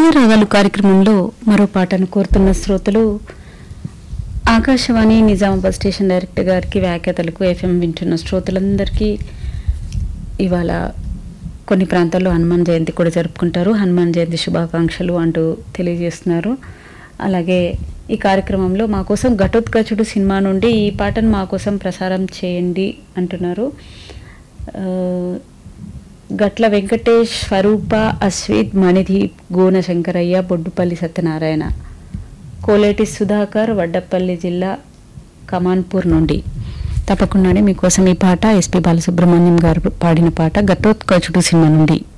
హృదయ రాగాలు కార్యక్రమంలో మరో పాటను కోరుతున్న శ్రోతలు ఆకాశవాణి నిజామాబాద్ స్టేషన్ డైరెక్టర్ గారికి వ్యాఖ్యాతలకు ఎఫ్ఎం వింటున్న శ్రోతలందరికీ ఇవాళ కొన్ని ప్రాంతాల్లో హనుమాన్ జయంతి కూడా జరుపుకుంటారు హనుమాన్ జయంతి శుభాకాంక్షలు అంటూ తెలియజేస్తున్నారు అలాగే ఈ కార్యక్రమంలో మా కోసం ఘటోత్కచుడు సినిమా నుండి ఈ పాటను మా కోసం ప్రసారం చేయండి అంటున్నారు ఆ, గట్ల వెంకటేష్ స్వరూప అశ్విత్ మణిదీప్ గోన శంకరయ్య బొడ్డుపల్లి సత్యనారాయణ కోలేటి సుధాకర్ వడ్డపల్లి జిల్లా కమాన్పూర్ నుండి తప్పకుండానే మీకోసం ఈ పాట ఎస్పి బాలసుబ్రహ్మణ్యం గారు పాడిన పాట ఘటోత్కచుడు సినిమా నుండి